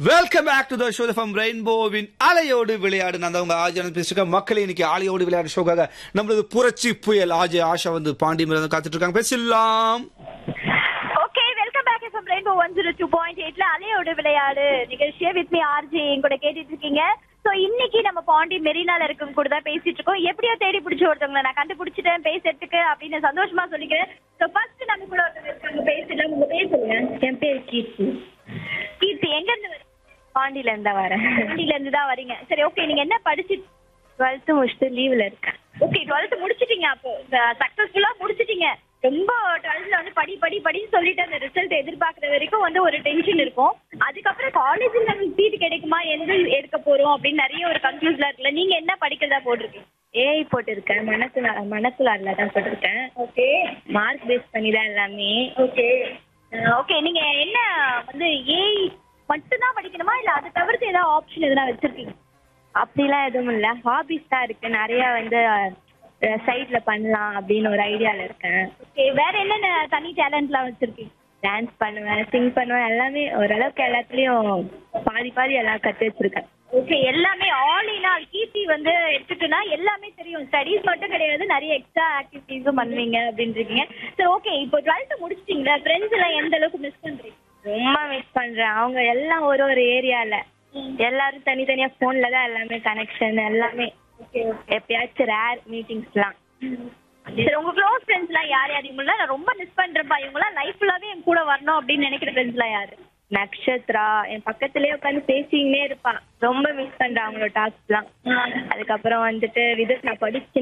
welcome back to the show from ரெயின்போவின் அலையோடு விளையாடு நான் தான் உங்க ஆஜானந்த் பேசிருக்கேன் மக்கள் இன்னைக்கு அலையோடு விளையாடு ஷோக்காக நம்மளது புரட்சி புயல் ஆஜி ஆஷா வந்து பாண்டி மேல காத்துட்டு இருக்காங்க பேசலாம் okay welcome back FM Rainbow one zero two point எயிட்ல அலையோடு விளையாடு நிகழ்ச்சியை வித் மீ ஆர்ஜி என் கூட கேட்டுட்டு இருக்கீங்க சோ இன்னைக்கு நம்ம பாண்டி மெரினால இருக்கும் கூட தான் பேசிட்டு இருக்கோம் எப்படியோ தேடி பிடிச்சி ஒருத்தவங்களை நான் கண்டுபிடிச்சிட்டேன் பேசுறதுக்கு அப்படின்னு சந்தோஷமா சொல்லிக்கிறேன் சோ ஃபர்ஸ்ட் நம்ம கூட ஒருத்தவங்க இருக்காங்க பேசலாம் உங்க பேர் சொல்லுங்க என் பேர் கீர்த்தி கீர்த்தி எங்க இருந்து வரீங்க பாண்டியில இருந்தா வரேன் பாண்டியில இருந்து தான் வரீங்க சரி ஓகே நீங்க என்ன படிச்சு டுவெல்த்து முடிச்சுட்டு லீவ்ல இருக்கேன் ஓகே டுவெல்த் முடிச்சிட்டீங்க அப்போ சக்சஸ்ஃபுல்லா முடிச்சிட்டீங்க ரொம்ப டுவெல்த்ல வந்து படி படி படின்னு சொல்லிட்டு அந்த ரிசல்ட் எதிர்பார்க்குற வரைக்கும் வந்து ஒரு டென்ஷன் இருக்கும் அதுக்கப்புறம் காலேஜில் நமக்கு சீட் கிடைக்குமா எந்த எடுக்க போறோம் அப்படின்னு நிறைய ஒரு கன்ஃபியூஸ்ல இருக்குல்ல நீங்க என்ன படிக்கிறதா போட்டிருக்கீங்க ஏஐ போட்டிருக்கேன் மனசுல மனசுலாரில் தான் போட்டிருக்கேன் ஓகே மார்க் பேஸ் பண்ணி தான் எல்லாமே ஓகே ஓகே நீங்க என்ன வந்து ஏஐ மட்டும்தான் படிக்கணுமா இல்ல அதை தவிர்த்து ஏதாவது ஆப்ஷன் எதனா வச்சிருக்கீங்க அப்படிலாம் எதுவும் இல்லை ஹாபிஸ் தான் இருக்கு நிறைய வந்து சைட்ல பண்ணலாம் அப்படின்னு ஒரு ஐடியால இருக்கேன் ஓகே வேற என்னென்ன தனி டேலண்ட்லாம் வச்சிருக்கீங்க டான்ஸ் பண்ணுவேன் சிங் பண்ணுவேன் எல்லாமே ஓரளவுக்கு எல்லாத்துலயும் பாதி பாதி எல்லாம் கத்து வச்சிருக்கேன் ஓகே எல்லாமே ஆல் இன் ஆல் கீர்த்தி வந்து எடுத்துட்டுனா எல்லாமே தெரியும் ஸ்டடீஸ் மட்டும் கிடையாது நிறைய எக்ஸ்ட்ரா ஆக்டிவிட்டீஸும் பண்ணுவீங்க அப்படின்னு இருக்கீங்க சரி ஓகே இப்போ டுவெல்த் முடிச்சிட்டீங்களா ஃப்ரெண்ட்ஸ் எல்லாம் எந்த அளவுக்கு மிஸ் பண்றீங்க ரொம்ப மிஸ் பண்றேன் அவங்க எல்லாம் ஒரு ஒரு ஏரியால எல்லாரும் தனித்தனியா போன்ல தான் எல்லாமே கனெக்ஷன் எல்லாமே எப்பயாச்சும் ரேர் மீட்டிங்ஸ்லாம் சரி உங்க க்ளோஸ் ஃப்ரெண்ட்ஸ் எல்லாம் யார் யார் இவங்களாம் நான் ரொம்ப மிஸ் பண்றேன்ப்பா இவங்களாம் லைஃப் ஃபுல்லாவே என் கூட வரணும் அப்படின்னு நினைக்கிற ஃப்ரெண்ட்ஸ் எல்லாம் யாரு நக்ஷத்ரா என் பக்கத்துலயே உட்காந்து பேசிக்கினே இருப்பா ரொம்ப மிஸ் பண்றேன் அவங்களோட டாக்ஸ்லாம் அதுக்கப்புறம் வந்துட்டு விதத் நான் படிச்சு